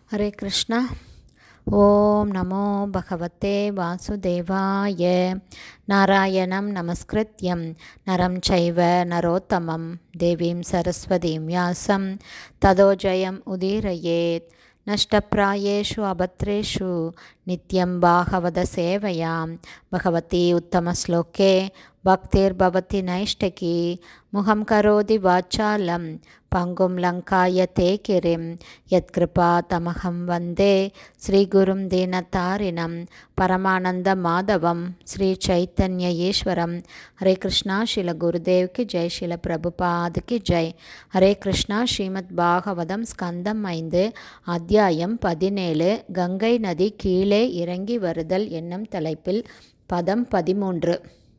हरे कृष्ण ॐ नमो भगवते वासुदेवाय नारायणं नमस्कृत्यं नरं चैव नरोत्तमं देवीं सरस्वतीं व्यासं ततो जयम् उदीरयेत् नष्टप्रायेषु अभद्रेषु नित्यं भागवतसेवयां भगवती उत्तमश्लोके भक्तिर्भवति नैष्टकी मुखं करोति वाचालं पङ्गुं लङ्काय ते गिरिं यत्कृपा तमहं वन्दे श्रीगुरुं दीनतारिणं परमानन्दमाधवं श्रीचैतन्य ईश्वरं हरे कृष्णा शिल गुरुदेव की जय शिल பிரபுபாத் की ஜெய் ஹரே கிருஷ்ணா ஸ்ரீமத் பாகவதம் ஸ்கந்தம் ஐந்து அத்தியாயம் பதினேழு கங்கை நதி கீழே இறங்கி வருதல் என்னும் தலைப்பில் பதம் பதிமூன்று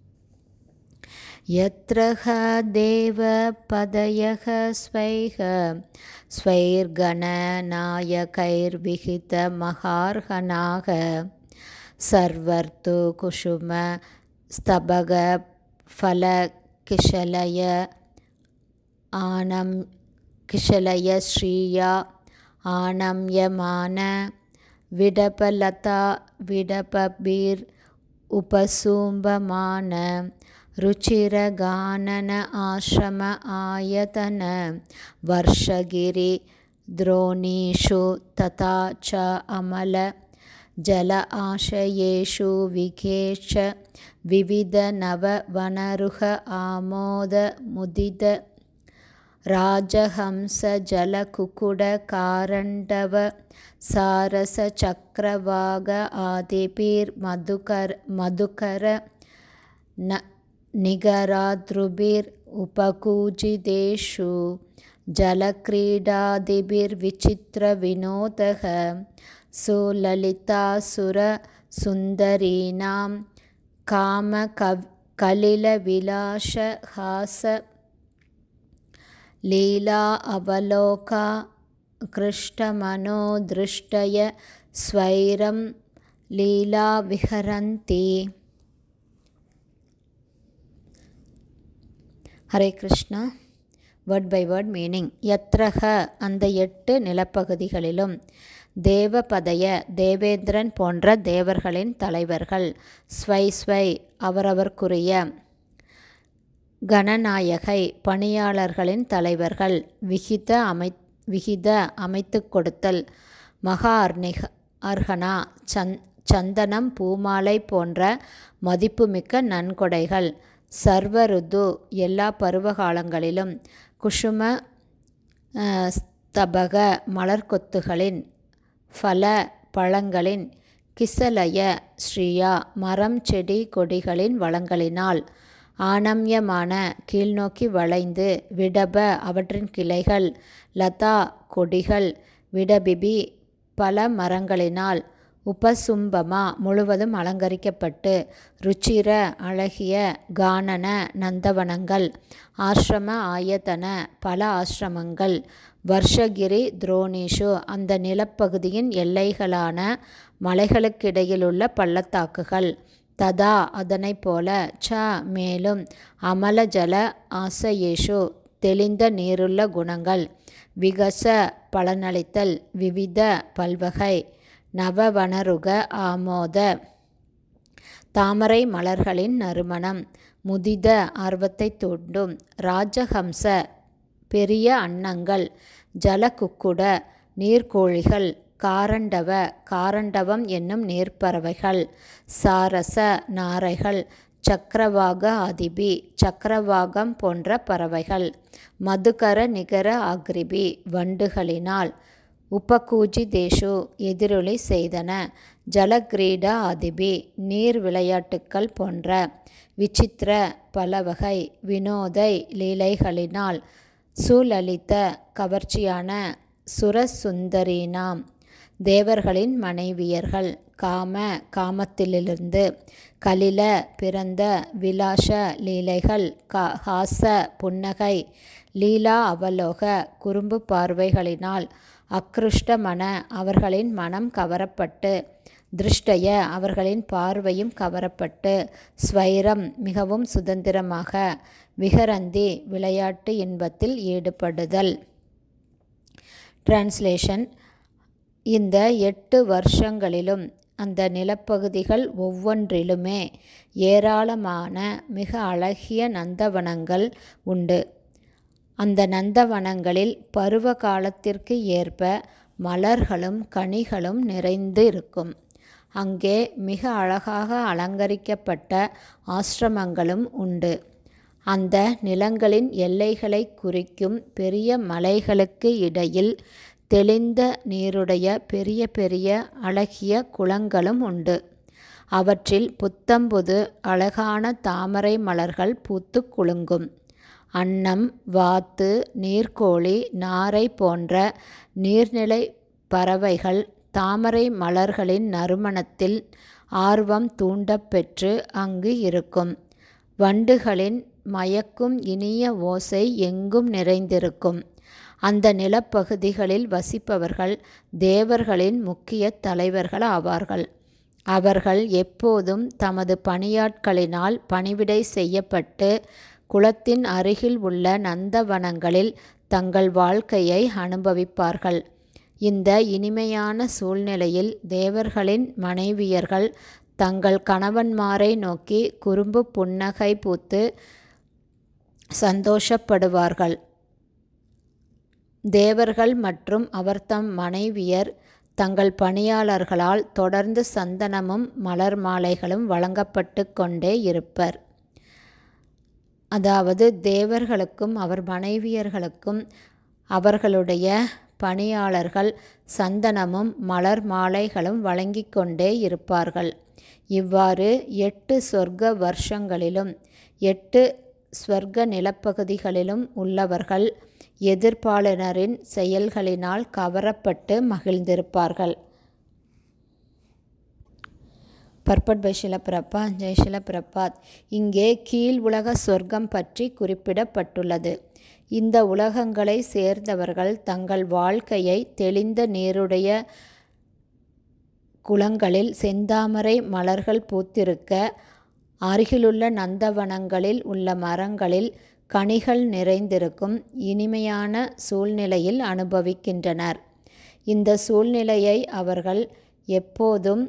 यत्र ह देवपदयः स्वैः स्वैर्गणनायकैर्विहितमहार्हनाः सर्वर्तु कुसुमस्तबगफलकिशलय आनं किशलय श्रिया आनम्यमान विडपलता विडपबीर् उपसुम्बमान रुचिरगानन आश्रम आयतन वर्षगिरि द्रोणीषु तथा च अमल जल आशयेषु विकेश विविधनववनरुह आमोद मुदित राजहंस जलकुकुडकारण्डव सारसचक्रवाग आदिभिर्मधुकर मधुकर न निगराद्रुभिर् उपकूजितेषु जलक्रीडादिभिर्विचित्रविनोदः सुललितासुरसुन्दरीणां कामकव् कलिलविलासहास लीला अवलोका कृष्टमनो दृष्टय स्वैरं लीला विहरन्ति Hare Krishna word by word meaning எத்ரக அந்த எட்டு நிலப்பகுதிகளிலும் தேவபதய தேவேந்திரன் போன்ற தேவர்களின் தலைவர்கள் ஸ்வை ஸ்வை அவரவர்க்குரிய கணநாயகை பணியாளர்களின் தலைவர்கள் விகித அமை விகித அமைத்து கொடுத்தல் மகா அர்ணிக அர்ஹனா சந் சந்தனம் பூமாலை போன்ற மதிப்புமிக்க நன்கொடைகள் சர்வ ருது எல்லா பருவகாலங்களிலும் குஷும ஸ்தபக மலர்கொத்துகளின் ஃபல பழங்களின் கிசலய ஸ்ரீயா மரம் செடி கொடிகளின் வளங்களினால் ஆனம்யமான கீழ்நோக்கி வளைந்து விடப அவற்றின் கிளைகள் லதா கொடிகள் விடபிபி பல மரங்களினால் உபசும்பமா முழுவதும் அலங்கரிக்கப்பட்டு ருச்சிர அழகிய கானன நந்தவனங்கள் ஆசிரம ஆயத்தன பல ஆசிரமங்கள் வர்ஷகிரி துரோணீஷு அந்த நிலப்பகுதியின் எல்லைகளான மலைகளுக்கிடையிலுள்ள பள்ளத்தாக்குகள் ததா அதனை போல ச மேலும் அமல ஜல ஆசையேஷு தெளிந்த நீருள்ள குணங்கள் விகச பலனளித்தல் விவித பல்வகை நவவனருக ஆமோத தாமரை மலர்களின் நறுமணம் முதித ஆர்வத்தை தூண்டும் ராஜஹம்ச பெரிய அன்னங்கள் ஜலகுக்குட நீர்க்கோழிகள் காரண்டவ காரண்டவம் என்னும் நீர்ப்பறவைகள் சாரச நாரைகள் சக்கரவாக அதிபி சக்கரவாகம் போன்ற பறவைகள் மதுகர நிகர ஆக்ரிபி வண்டுகளினால் உபகூஜி தேஷு எதிரொலி செய்தன ஜலக்கிரீடா அதிபி நீர் விளையாட்டுக்கள் போன்ற விசித்திர பலவகை வினோதை லீலைகளினால் சுலலித்த கவர்ச்சியான சுரசுந்தரினாம் தேவர்களின் மனைவியர்கள் காம காமத்திலிருந்து கலில பிறந்த விலாச லீலைகள் கா ஹாச புன்னகை லீலா அவலோக குறும்பு பார்வைகளினால் அக்ருஷ்டமன அவர்களின் மனம் கவரப்பட்டு திருஷ்டய அவர்களின் பார்வையும் கவரப்பட்டு ஸ்வைரம் மிகவும் சுதந்திரமாக விகரந்தி விளையாட்டு இன்பத்தில் ஈடுபடுதல் டிரான்ஸ்லேஷன் இந்த எட்டு வருஷங்களிலும் அந்த நிலப்பகுதிகள் ஒவ்வொன்றிலுமே ஏராளமான மிக அழகிய நந்தவனங்கள் உண்டு அந்த நந்தவனங்களில் பருவ காலத்திற்கு ஏற்ப மலர்களும் கனிகளும் நிறைந்து இருக்கும் அங்கே மிக அழகாக அலங்கரிக்கப்பட்ட ஆசிரமங்களும் உண்டு அந்த நிலங்களின் எல்லைகளை குறிக்கும் பெரிய மலைகளுக்கு இடையில் தெளிந்த நீருடைய பெரிய பெரிய அழகிய குளங்களும் உண்டு அவற்றில் புத்தம்புது அழகான தாமரை மலர்கள் பூத்து குலுங்கும் அன்னம் வாத்து நீர்க்கோழி நாரை போன்ற நீர்நிலை பறவைகள் தாமரை மலர்களின் நறுமணத்தில் ஆர்வம் தூண்டப்பெற்று அங்கு இருக்கும் வண்டுகளின் மயக்கும் இனிய ஓசை எங்கும் நிறைந்திருக்கும் அந்த நிலப்பகுதிகளில் வசிப்பவர்கள் தேவர்களின் முக்கிய தலைவர்கள் ஆவார்கள் அவர்கள் எப்போதும் தமது பணியாட்களினால் பணிவிடை செய்யப்பட்டு குளத்தின் அருகில் உள்ள நந்தவனங்களில் தங்கள் வாழ்க்கையை அனுபவிப்பார்கள் இந்த இனிமையான சூழ்நிலையில் தேவர்களின் மனைவியர்கள் தங்கள் கணவன்மாரை நோக்கி குறும்பு புன்னகை பூத்து சந்தோஷப்படுவார்கள் தேவர்கள் மற்றும் அவர்தம் மனைவியர் தங்கள் பணியாளர்களால் தொடர்ந்து சந்தனமும் மலர் மாலைகளும் வழங்கப்பட்டு கொண்டே இருப்பர் அதாவது தேவர்களுக்கும் அவர் மனைவியர்களுக்கும் அவர்களுடைய பணியாளர்கள் சந்தனமும் மலர் மாலைகளும் வழங்கி கொண்டே இருப்பார்கள் இவ்வாறு எட்டு சொர்க்க வருஷங்களிலும் எட்டு ஸ்வர்க்க நிலப்பகுதிகளிலும் உள்ளவர்கள் எதிர்ப்பாளரின் செயல்களினால் கவரப்பட்டு மகிழ்ந்திருப்பார்கள் பர்பட் பை ஷிலப்பிரபாத் ஜெய் ஷிலப்பிரபாத் இங்கே கீழ் உலக சொர்க்கம் பற்றி குறிப்பிடப்பட்டுள்ளது இந்த உலகங்களை சேர்ந்தவர்கள் தங்கள் வாழ்க்கையை தெளிந்த நீருடைய குளங்களில் செந்தாமரை மலர்கள் பூத்திருக்க அருகிலுள்ள நந்தவனங்களில் உள்ள மரங்களில் கனிகள் நிறைந்திருக்கும் இனிமையான சூழ்நிலையில் அனுபவிக்கின்றனர் இந்த சூழ்நிலையை அவர்கள் எப்போதும்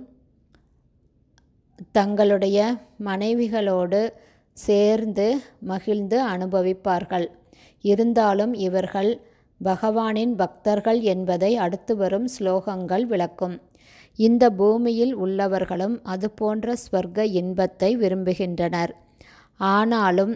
தங்களுடைய மனைவிகளோடு சேர்ந்து மகிழ்ந்து அனுபவிப்பார்கள் இருந்தாலும் இவர்கள் பகவானின் பக்தர்கள் என்பதை அடுத்து வரும் ஸ்லோகங்கள் விளக்கும் இந்த பூமியில் உள்ளவர்களும் அதுபோன்ற ஸ்வர்க்க இன்பத்தை விரும்புகின்றனர் ஆனாலும்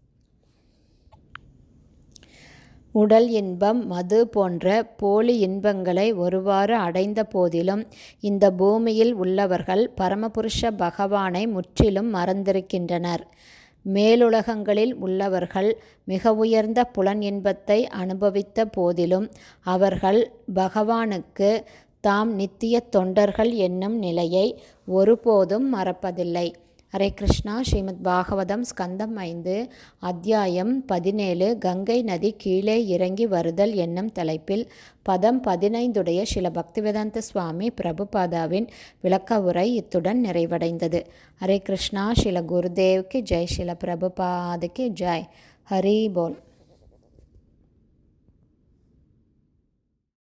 உடல் இன்பம் மது போன்ற போலி இன்பங்களை ஒருவாறு அடைந்த போதிலும் இந்த பூமியில் உள்ளவர்கள் பரமபுருஷ பகவானை முற்றிலும் மறந்திருக்கின்றனர் மேலுலகங்களில் உள்ளவர்கள் மிக உயர்ந்த புலன் இன்பத்தை அனுபவித்த போதிலும் அவர்கள் பகவானுக்கு தாம் நித்திய தொண்டர்கள் என்னும் நிலையை ஒருபோதும் மறப்பதில்லை ஹரே கிருஷ்ணா ஸ்ரீமத் பாகவதம் ஸ்கந்தம் ஐந்து அத்தியாயம் பதினேழு கங்கை நதி கீழே இறங்கி வருதல் என்னும் தலைப்பில் பதம் பதினைந்துடைய சில பக்திவேதாந்த சுவாமி பிரபுபாதாவின் விளக்க உரை இத்துடன் நிறைவடைந்தது ஹரே கிருஷ்ணா ஸ்ரீல குருதேவ்க்கு ஜெய் ஸ்ரீல பிரபுபாதுக்கு ஜெய் ஹரி போல்